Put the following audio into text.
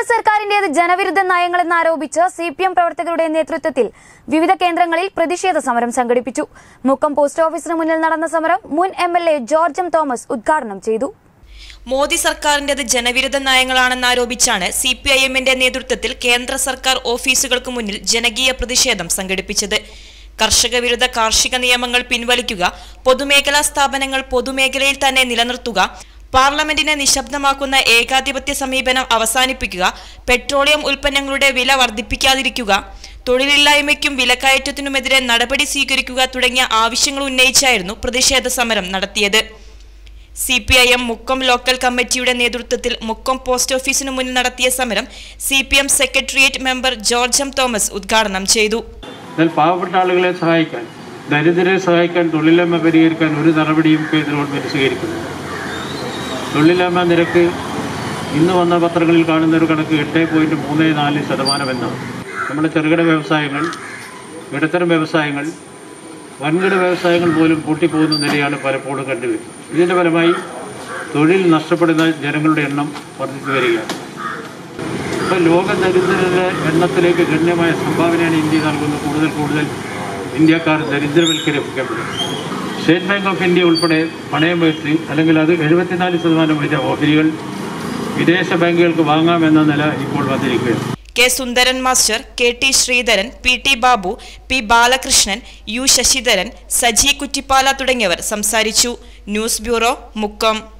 സർക്കാരിന്റേത് ജനവിരുദ്ധ നയങ്ങളെന്നാരോപിച്ച് C P M പ്രവർത്തകരുടെ നേതൃത്വത്തിൽ വിവിധ കേന്ദ്രങ്ങളിൽ പ്രതിഷേധ സമരം സംഘടിപ്പിച്ചു മുക്കം പോസ്റ്റ് ഓഫീസിന് മുന്നിൽ നടന്ന സമരം മുൻ M L A George M Thomas ഉദ്ഘാടനം ചെയ്തു മോദി സർക്കാരിന്റേത് ജനവിരുദ്ധ നയങ്ങളാണെന്നാരോപിച്ചാണ് സി പി ഐ എമ്മിന്റെ നേതൃത്വത്തിൽ കേന്ദ്ര സർക്കാർ ഓഫീസുകൾക്ക് മുന്നിൽ ജനകീയ പ്രതിഷേധം സംഘടിപ്പിച്ചത് കർഷക വിരുദ്ധ കാർഷിക നിയമങ്ങൾ പിൻവലിക്കുക പൊതുമേഖലാ സ്ഥാപനങ്ങൾ പൊതുമേഖലയിൽ തന്നെ നിലനിർത്തുക പാർലമെന്റിനെ നിശബ്ദമാക്കുന്ന ഏകാധിപത്യ സമീപനം അവസാനിപ്പിക്കുക പെട്രോളിയം ഉൽപ്പന്നങ്ങളുടെ വില വർദ്ധിപ്പിക്കാതിരിക്കുക തൊഴിലില്ലായ്മയ്ക്കും വിലക്കയറ്റത്തിനുമെതിരെ നടപടി സ്വീകരിക്കുക തുടങ്ങിയ ആവശ്യങ്ങൾ ഉന്നയിച്ചായിരുന്നു പ്രതിഷേധ സമരം നടത്തിയത് C P I M Mukkam local കമ്മിറ്റിയുടെ നേതൃത്വത്തിൽ മുക്കം പോസ്റ്റ് ഓഫീസിനു മുന്നിൽ നടത്തിയ സമരം C P M secretariat member George M Thomas ഉദ്ഘാടനം ചെയ്തു എന്നാൽ പാവപ്പെട്ട ആളുകളെ സഹായിക്കാൻ ദരിദ്രരെ സഹായിക്കാൻ തൊഴിലില്ലായ്മ പരിഹരിക്കാൻ ഒരു നടപടിയും കേന്ദ്ര ഗവൺമെൻറ് സ്വീകരിക്കുന്നില്ല തൊഴിലില്ലായ്മ നിരക്ക് ഇന്ന് വന്ന പത്രങ്ങളിൽ കാണുന്ന ഒരു കണക്ക് എട്ട് പോയിൻറ്റ് മൂന്ന് നാല് ശതമാനം എന്നാണ് നമ്മുടെ ചെറുകിട വ്യവസായങ്ങൾ ഇടത്തരം വ്യവസായങ്ങൾ വൻകിട വ്യവസായങ്ങൾ പോലും പൂട്ടിപ്പോകുന്ന നിലയാണ് പലപ്പോഴും കണ്ടുവരുന്നത് ഇതിൻ്റെ ഫലമായി തൊഴിൽ നഷ്ടപ്പെടുന്ന ജനങ്ങളുടെ എണ്ണം വർദ്ധിച്ചു വരികയാണ് ഇപ്പോൾ ലോക ദരിദ്രരുടെ എണ്ണത്തിലേക്ക് ഗണ്യമായ സംഭാവനയാണ് ഇന്ത്യ നൽകുന്നത് കൂടുതൽ കൂടുതൽ ഇന്ത്യക്കാർ ദരിദ്രവൽക്കരിക്കപ്പെടും സ്റ്റേറ്റ് ബാങ്ക് ഓഫ് ഇന്ത്യ ഉൾപ്പെടെ പണയം വെച്ച് അല്ലെങ്കിൽ അത് എഴുപത്തിനാല് ശതമാനം വരെ ഓഹരികൾ വിദേശ ബാങ്കുകൾക്ക് വാങ്ങാമെന്ന നില ഇപ്പോൾ വന്നിരിക്കുകയാണ് K Sundaran master K T Sreedharan P T Babu P Balakrishnan U Sasidharan Saji Kuttippala തുടങ്ങിയവർ സംസാരിച്ചു ന്യൂസ് ബ്യൂറോ മുക്കം